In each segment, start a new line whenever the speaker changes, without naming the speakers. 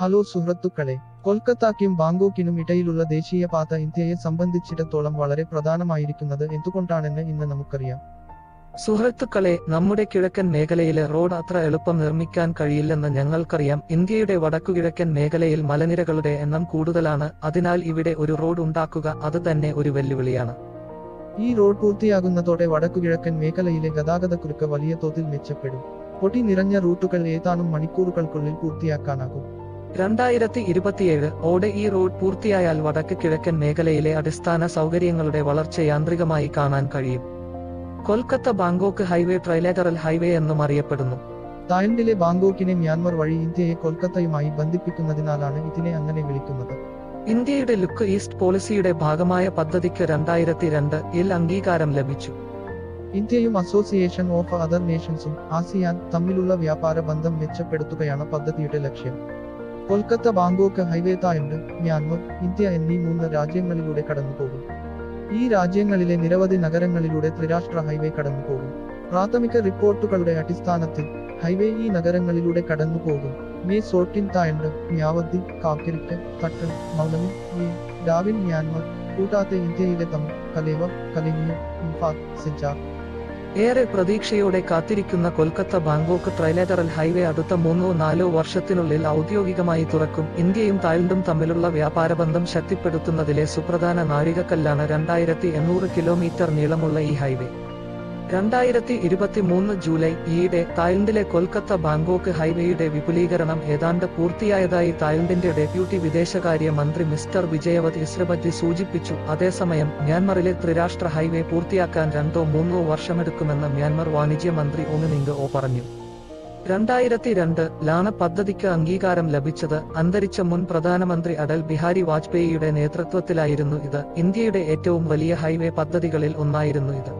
hello സുഹൃത്തുക്കളെ കൊൽക്കത്തയ്ക്കും ബാങ്കോക്കിനും ഇടയിലുള്ള ദേശീയപാത ഇന്ത്യയെ സംബന്ധിച്ചിടത്തോളം വളരെ പ്രധാനമായിരിക്കുന്നത് എന്തുകൊണ്ടാണെന്ന് ഇന്ന് നമുക്കറിയാം
സുഹൃത്തുക്കളെ നമ്മുടെ കിഴക്കൻ മേഖലയിലെ റോഡ് അത്ര എളുപ്പം നിർമ്മിക്കാൻ കഴിയില്ലെന്ന് ഞങ്ങൾക്കറിയാം ഇന്ത്യയുടെ വടക്കുകിഴക്കൻ മേഖലയിൽ മലനിരകളുടെ എണ്ണം കൂടുതലാണ് അതിനാൽ ഇവിടെ ഒരു റോഡ് ഉണ്ടാക്കുക അത് തന്നെ ഒരു വെല്ലുവിളിയാണ്
ഈ റോഡ് പൂർത്തിയാകുന്നതോടെ വടക്കുകിഴക്കൻ മേഖലയിലെ ഗതാഗതക്കുരുക്ക് വലിയ തോതിൽ മെച്ചപ്പെടും പൊടി നിറഞ്ഞ റൂട്ടുകൾ ഏതാനും മണിക്കൂറുകൾക്കുള്ളിൽ പൂർത്തിയാക്കാനാകും
രണ്ടായിരത്തി ഇരുപത്തിയേഴ് ഓടെ ഈ റോഡ് പൂർത്തിയായാൽ വടക്ക് കിഴക്കൻ മേഖലയിലെ അടിസ്ഥാന സൗകര്യങ്ങളുടെ വളർച്ച യാന്ത്രികമായി കാണാൻ കഴിയും Kolkata Bangkok highway trilateral highway എന്നും അറിയപ്പെടുന്നു
തായ്ലൻഡിലെ ബാങ്കോക്കിനെ മ്യാൻമർ വഴി ഇന്ത്യയെ കൊൽക്കത്തയുമായി ബന്ധിപ്പിക്കുന്നതിനാലാണ് ഇതിനെ അങ്ങനെ വിളിക്കുന്നത്
ഇന്ത്യയുടെ ലുക്ക് ഈസ്റ്റ് പോളിസിയുടെ ഭാഗമായ പദ്ധതിക്ക് രണ്ടായിരത്തി രണ്ട് ഇൽ അംഗീകാരം ലഭിച്ചു
ഇന്ത്യയും അസോസിയേഷൻ ഓഫ് അതർ നേഷൻസും ആസിയാൻ തമ്മിലുള്ള വ്യാപാര ബന്ധം മെച്ചപ്പെടുത്തുകയാണ് പദ്ധതിയുടെ ലക്ഷ്യം Kolkata Bangkok highway Thailand Myanmar India എന്നീ മൂന്ന് രാജ്യങ്ങളിലൂടെ കടന്നുപോകും ഈ രാജ്യങ്ങളിലെ നിരവധി നഗരങ്ങളിലൂടെ ത്രിരാഷ്ട്ര ഹൈവേ കടന്നുപോകും പ്രാഥമിക റിപ്പോർട്ടുകളുടെ അടിസ്ഥാനത്തിൽ ഹൈവേ ഈ നഗരങ്ങളിലൂടെ കടന്നുപോകും മേ സോട്ടിൻ തായ്ലൻഡ് മ്യാവതി കാക്കരിക്ക് തട്ടൻ മൗലമി മേ ഡാവിൻ മ്യാൻമർ കൂടാതെ ഇന്ത്യയിലെ തം കലേവ കലിനിയ ഇംഫാൽ സിജാർ
ഏറെ പ്രതീക്ഷയോടെ കാത്തിരിക്കുന്ന കൊൽക്കത്ത ബാങ്കോക്ക് ട്രൈലേറ്ററൽ ഹൈവേ അടുത്ത മൂന്നോ നാലോ വർഷത്തിനുള്ളിൽ ഔദ്യോഗികമായി തുറക്കും ഇന്ത്യയും തായ്ലൻഡും തമ്മിലുള്ള വ്യാപാരബന്ധം ശക്തിപ്പെടുത്തുന്നതിലെ സുപ്രധാന നാഴികക്കല്ലാണ് രണ്ടായിരത്തി എണ്ണൂറ് കിലോമീറ്റർ നീളമുള്ള ഈ ഹൈവേ രണ്ടായിരത്തി ഇരുപത്തി മൂന്ന് ജൂലൈ ഈയിടെ തായ്ലൻഡിലെ കൊൽക്കത്ത ബാങ്കോക്ക് ഹൈവേയുടെ വിപുലീകരണം ഏതാണ്ട് പൂർത്തിയായതായി തായ്ലൻഡിന്റെ ഡെപ്യൂട്ടി വിദേശകാര്യ മന്ത്രി മിസ്റ്റർ വിജയവത് ഇസ്രബറ്റി സൂചിപ്പിച്ചു അതേസമയം മ്യാൻമറിലെ ത്രിരാഷ്ട്ര ഹൈവേ പൂർത്തിയാക്കാൻ രണ്ടോ മൂന്നോ വർഷമെടുക്കുമെന്ന് മ്യാൻമർ വാണിജ്യ മന്ത്രി ഒങ്ങനിംഗ് ഓ പറഞ്ഞു രണ്ടായിരത്തി രണ്ട് ലാണ് പദ്ധതിക്ക് അംഗീകാരം ലഭിച്ചത് അന്തരിച്ച മുൻ പ്രധാനമന്ത്രി അടൽ ബിഹാരി വാജ്പേയിയുടെ നേതൃത്വത്തിലായിരുന്നു ഇത് ഇന്ത്യയുടെ ഏറ്റവും വലിയ ഹൈവേ പദ്ധതികളിൽ ഒന്നായിരുന്നു ഇത്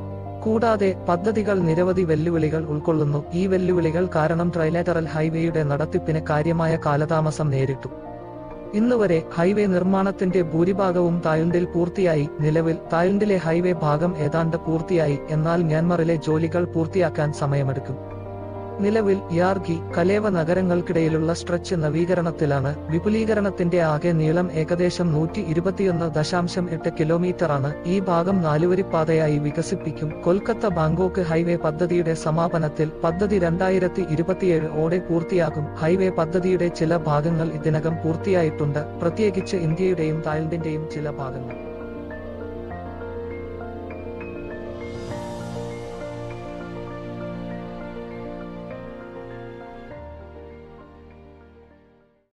കൂടാതെ പദ്ധതികൾ നിരവധി വെല്ലുവിളികൾ ഉൾക്കൊള്ളുന്നു ഈ വെല്ലുവിളികൾ കാരണം ട്രൈലേറ്ററൽ ഹൈവേയുടെ നടത്തിപ്പിന് കാര്യമായ കാലതാമസം നേരിട്ടു ഇന്നുവരെ ഹൈവേ നിർമ്മാണത്തിന്റെ ഭൂരിഭാഗവും തായ്ലൻഡിൽ പൂർത്തിയായി നിലവിൽ തായ്ലൻഡിലെ ഹൈവേ ഭാഗം ഏതാണ്ട് പൂർത്തിയായി എന്നാൽ മ്യാൻമറിലെ ജോലികൾ പൂർത്തിയാക്കാൻ സമയമെടുക്കും നിലവിൽ യാർഗി കലേവ നഗരങ്ങൾക്കിടയിലുള്ള സ്ട്രെച്ച് നവീകരണത്തിലാണ് വിപുലീകരണത്തിന്റെ ആകെ നീളം ഏകദേശം നൂറ്റി ഇരുപത്തിയൊന്ന് ദശാംശം എട്ട് കിലോമീറ്ററാണ് ഈ ഭാഗം നാലുവരിപ്പാതയായി വികസിപ്പിക്കും കൊൽക്കത്ത ബാങ്കോക്ക് ഹൈവേ പദ്ധതിയുടെ സമാപനത്തിൽ പദ്ധതി രണ്ടായിരത്തി ഇരുപത്തിയേഴ് ഓടെ പൂർത്തിയാകും ഹൈവേ പദ്ധതിയുടെ ചില ഭാഗങ്ങൾ ഇതിനകം പൂർത്തിയായിട്ടുണ്ട് പ്രത്യേകിച്ച് ഇന്ത്യയുടെയും തായ്ലൻഡിന്റെയും ചില ഭാഗങ്ങൾ